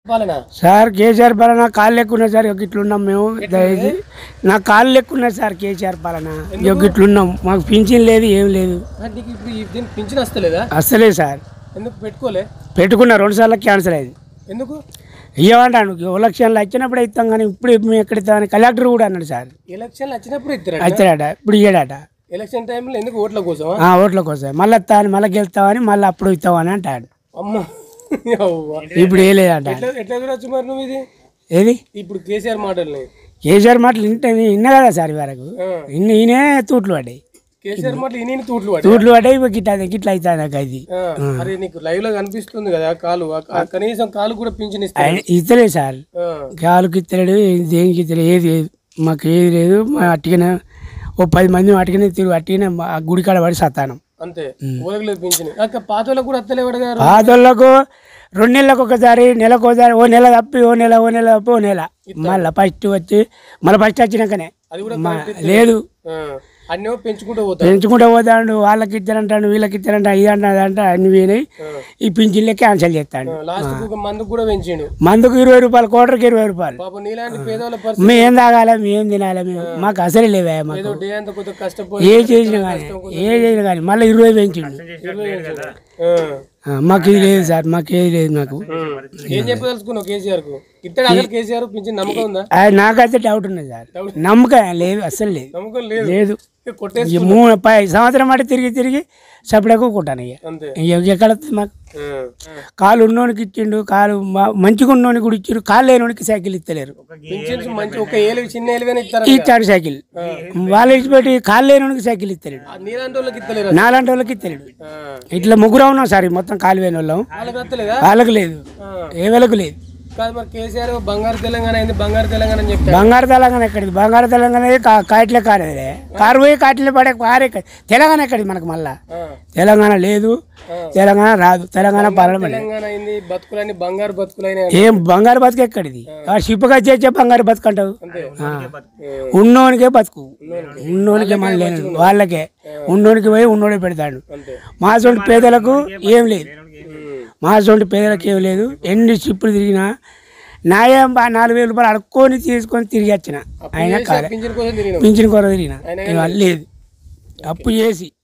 పాలన సార్ కేసీఆర్ పాలన కాళ్ళు ఎక్కున్నాయి సార్ ఒక ఇట్లున్నాం మేము దయచేసి నా కాళ్ళు ఎక్కున్నాయి సార్ కేసీఆర్ పాలన ఒక ఇట్లున్నాం మాకు పింఛన్ లేదు ఏం లేదు మరి నీకు ఇప్పుడు ఈ దీనికి పింఛన్ వస్తలేదా అస్సలే సార్ ఎందుకు పెట్టుకోలే పెట్టుకున్న రెండు సార్లు క్యాన్సిల్ అయింది ఎందుకు ఇవ్వమంటాను ఎలక్షన్లు వచ్చినప్పుడు ఇస్తాం కానీ ఇప్పుడు మేము ఎక్కడ ఇస్తామని కలెక్టర్ కూడా అన్నాడు సార్ ఎలక్షన్లు వచ్చినప్పుడు ఇద్దరు వచ్చాడట ఇప్పుడు ఇయ్యాడట ఎలక్షన్ టైంలో ఎందుకు ఓట్ల కోసమా ఆ, ఓట్ల కోసం మళ్ళీ ఇస్తామని మళ్ళీ గెలుస్తామని మళ్ళీ అప్పుడు ఇస్తామని అంటాడు అమ్మ యవ్వ. ఇప్పుడు ఏ లేదంట ఎట్లా ఎట్లా చూడొచ్చు మరి నువ్వు ఇది ఏది ఇప్పుడు కేసీఆర్ మాటల్ని కేసీఆర్ మాటలు ఇంటే విన్నా కదా సార్ వరకు ఆ. ఇన్ని ఈయనే తూట్లు పడ్డాయి కేసీఆర్ మాటలు ఇన్ని తూట్లు పడి తూట్లు పడ్డాయి ఇప్పుడు గిట్లా గిట్లా అవుతుంది నాకు అది మరి నీకు లైవ్ లో కనిపిస్తుంది కదా కాలు ఆ- ఆ కనీసం కాలు కూడా పింఛన్ ఇస్తా ఆయన ఇస్తలేదు సార్ గాలికి ఇస్తలేడు దేనికి ఇస్తలేడు ఏది లేదు మాకు ఏది లేదు మా అట్టిగానే ఓ పది మంది అట్టిగానే తిరుగు అట్టిగానే మా గుడి కాడ పడి సత్తానం అంతే ఊరగలేదు పింఛన్ అక్క పాత వాళ్ళకు కూడా అత్తలేవాడు గారు పాతోళ్ళకు రెండు నెలలకు ఒకసారి నెలకు ఒకసారి ఓ నెల తప్పి ఓ నెల ఓ నెల తప్పి ఓ నెల మళ్ళీ ఫస్ట్ వచ్చి మళ్ళీ ఫస్ట్ వచ్చినాకనే అది కూడా మా- లేదు అన్నేమో పెంచుకుంటూ పోతాడు పెంచుకుంటూ పోతాడు వాళ్ళకి ఇచ్చారంటాడు వీళ్ళకి ఇచ్చారంట ఇది అంటే అదంట అన్ని పోయినాయి ఈ పింఛన్లే క్యాన్సిల్ చేస్తాడు లాస్ట్ ఒక మందుకు కూడా పెంచిండు మందుకు ఇరవై రూపాయలు కోటర్కి ఇరవై రూపాయలు పాప నీలాంటి పేదవాళ్ళ పరిస్థితి మేము ఏం తాగాలి మేము ఏం తినాలి మేము మాకు అసలు లేవా మాకు ఏదో డే అంతా కొద్దిగా కష్టపడి ఏ చేసినా కానీ ఏ చేసినా కానీ మళ్ళీ ఇరవై పెంచిండు ఆ. ఆ, మాకు ఇది లేదు సార్ మాకు ఏది లేదు నాకు ఏం చెప్పదలుచుకున్నావు కేసీఆర్ కు ఇత్తడు అసలు కేసీఆర్ పింఛన్ నమ్మకం ఉందా ఆ, నాకైతే డౌట్ ఉన్నది సార్ నమ్మకం లేదు అస్సలు లేదు నమ్మకం లేదు లేదు ఇక కొట్టే ఈ మూడు పై సంవత్సరం అంటే తిరిగి తిరిగి సపడకు కొట్టాను ఇక అంతే ఇక ఎక్కడ వస్తుంది మాకు ఆ. కాలు ఉన్నోనికి ఇచ్చిండు కాలు మా- మంచిగా ఉన్నోనికి కూడా ఇచ్చిండు కాలు లేనోనికి సైకిల్ ఇస్తలేరు పింఛన్స్ మంచి ఒక ఏలు చిన్న ఏలువైనా ఇస్తారా ఇచ్చాడు సైకిల్ వాళ్ళు ఇచ్చిపెట్టి కాలు లేనోనికి సైకిల్ ఇస్తలేడు ఆ నీలాంటి వాళ్ళకి ఇస్తలేరు నాలాంటి వాళ్ళకి ఇస్తలేడు ఆ. ఇట్లా ముగ్గురు ఉన్నాం సార్ ఈ మొత్తం కాలు లేని వాళ్ళం వాళ్ళకి వస్తలేదా వాళ్ళకి లేదు ఆ. ఏ వాళ్ళకి లేదు కాదు మరి కేసీఆర్ బంగారు తెలంగాణ అయింది బంగారు తెలంగాణ అని చెప్తారు బంగారు తెలంగాణ ఎక్కడిది బంగారు తెలంగాణ కా- కాటిలే కారేదే కారు పోయి కాటిలే పడే కారే ఎక్కడి- తెలంగాణ ఎక్కడిది మనకు మళ్ళా ఆ. తెలంగాణ లేదు తెలంగాణ రాదు తెలంగాణ పార్లమెంట్ తెలంగాణ అయింది బతుకులన్నీ బంగారు బతుకులైన ఏం బంగారు బతుకు ఎక్కడిది ఆ షిప్గా చేసే బంగారు బతుకు అంటావు అంతే ఆ. ఉన్నోనికే బతుకు ఉన్నోనికే మన లేని వాళ్ళకే ఉన్నోనికి పోయి ఉన్నోడే పెడతాడు అంతే మా సొంటి పేదలకు ఏం లేదు ఉమ్. మా సొంటి పేదలకు ఏం లేదు ఎన్ని షిప్పులు తిరిగినా నాయం బా నాలుగు వేల రూపాయలు అడుక్కొని తీసుకొని తిరిగి వచ్చిన అయినా కాలే పింఛన్ కోసం తిరిగినాం పింఛన్ కొర తిరిగిన ఇవాళ లేదు అప్పు చేసి